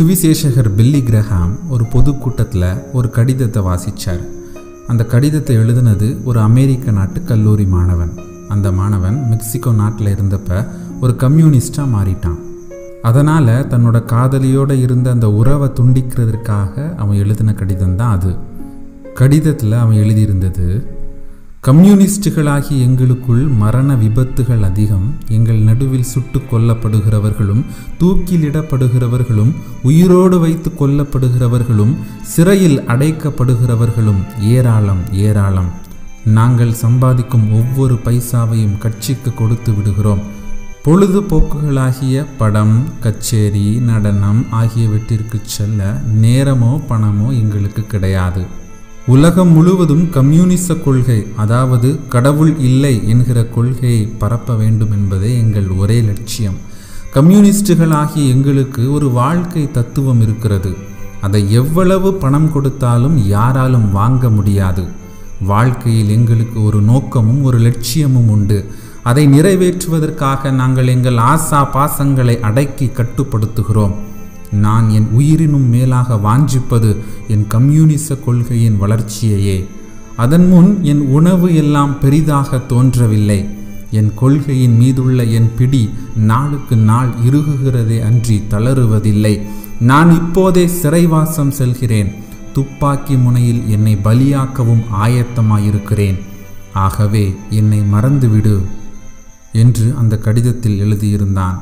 சுவிசேஷகர் பில்லி Graham ஒரு பொதுக்கூட்டத்தில் ஒரு கடிதத்தை வாசித்தார் அந்த கடிதத்தை எழுதினது ஒரு அமெரிக்க நாட்டு கல்லூரி மாணவன் அந்த மாணவன் மெக்சிகோ நாட்டில் இருந்தப்ப ஒரு கம்யூனிஸ்டாக மாறிட்டான் அதனால் தன்னோட காதலியோடு இருந்த அந்த உறவை துண்டிக்கிறதுக்காக அவன் எழுதின கடிதம் தான் அது கடிதத்தில் அவன் எழுதியிருந்தது கம்யூனிஸ்டுகளாகி எங்களுக்குள் மரண விபத்துகள் அதிகம் எங்கள் நடுவில் சுட்டு கொல்லப்படுகிறவர்களும் தூக்கிலிடப்படுகிறவர்களும் உயிரோடு வைத்து கொல்லப்படுகிறவர்களும் சிறையில் அடைக்கப்படுகிறவர்களும் ஏராளம் ஏராளம் நாங்கள் சம்பாதிக்கும் ஒவ்வொரு பைசாவையும் கட்சிக்கு கொடுத்து விடுகிறோம் பொழுதுபோக்குகளாகிய படம் கச்சேரி நடனம் ஆகியவற்றிற்கு செல்ல நேரமோ பணமோ எங்களுக்கு கிடையாது உலகம் முழுவதும் கம்யூனிச கொள்கை அதாவது கடவுள் இல்லை என்கிற கொள்கையை பரப்ப வேண்டும் என்பதே எங்கள் ஒரே லட்சியம் கம்யூனிஸ்டுகளாகிய எங்களுக்கு ஒரு வாழ்க்கை தத்துவம் இருக்கிறது அதை எவ்வளவு பணம் கொடுத்தாலும் யாராலும் வாங்க முடியாது வாழ்க்கையில் எங்களுக்கு ஒரு நோக்கமும் ஒரு லட்சியமும் உண்டு அதை நிறைவேற்றுவதற்காக நாங்கள் எங்கள் ஆசா பாசங்களை அடக்கி கட்டுப்படுத்துகிறோம் நான் என் உயிரினும் மேலாக வாஞ்சிப்பது என் கம்யூனிச கொள்கையின் வளர்ச்சியையே அதன் முன் என் உணவு எல்லாம் பெரிதாக தோன்றவில்லை என் கொள்கையின் மீதுள்ள என் பிடி நாளுக்கு நாள் இறுகுகிறதே அன்றி தளருவதில்லை நான் இப்போதே சிறைவாசம் செல்கிறேன் துப்பாக்கி முனையில் என்னை பலியாக்கவும் ஆயத்தமாயிருக்கிறேன் ஆகவே என்னை மறந்துவிடு என்று அந்த கடிதத்தில் எழுதியிருந்தான்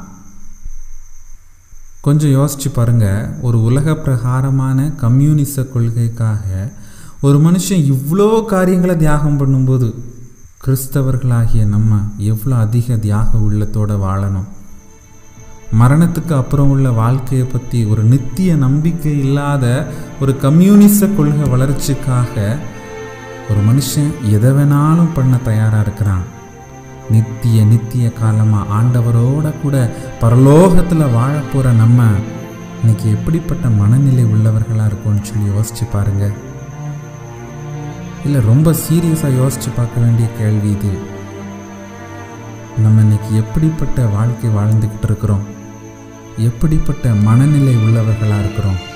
கொஞ்சம் யோசிச்சு பாருங்க ஒரு உலக பிரகாரமான கம்யூனிச கொள்கைக்காக ஒரு மனுஷன் இவ்வளோ காரியங்களை தியாகம் பண்ணும்போது கிறிஸ்தவர்களாகிய நம்ம எவ்வளோ அதிக தியாக உள்ளத்தோடு வாழணும் மரணத்துக்கு அப்புறம் உள்ள வாழ்க்கையை பற்றி ஒரு நித்திய நம்பிக்கை இல்லாத ஒரு கம்யூனிச கொள்கை வளர்ச்சிக்காக ஒரு மனுஷன் எதை வேணாலும் பண்ண தயாராக இருக்கிறான் நித்திய நித்திய காலமாக ஆண்டவரோட கூட பரலோகத்தில் வாழ போகிற நம்ம இன்னைக்கு எப்படிப்பட்ட மனநிலை உள்ளவர்களாக இருக்கோம்னு சொல்லி யோசிச்சு பாருங்க இல்லை ரொம்ப சீரியஸாக யோசிச்சு பார்க்க வேண்டிய கேள்வி இது நம்ம இன்னைக்கு எப்படிப்பட்ட வாழ்க்கை வாழ்ந்துக்கிட்டு இருக்கிறோம் எப்படிப்பட்ட மனநிலை உள்ளவர்களாக இருக்கிறோம்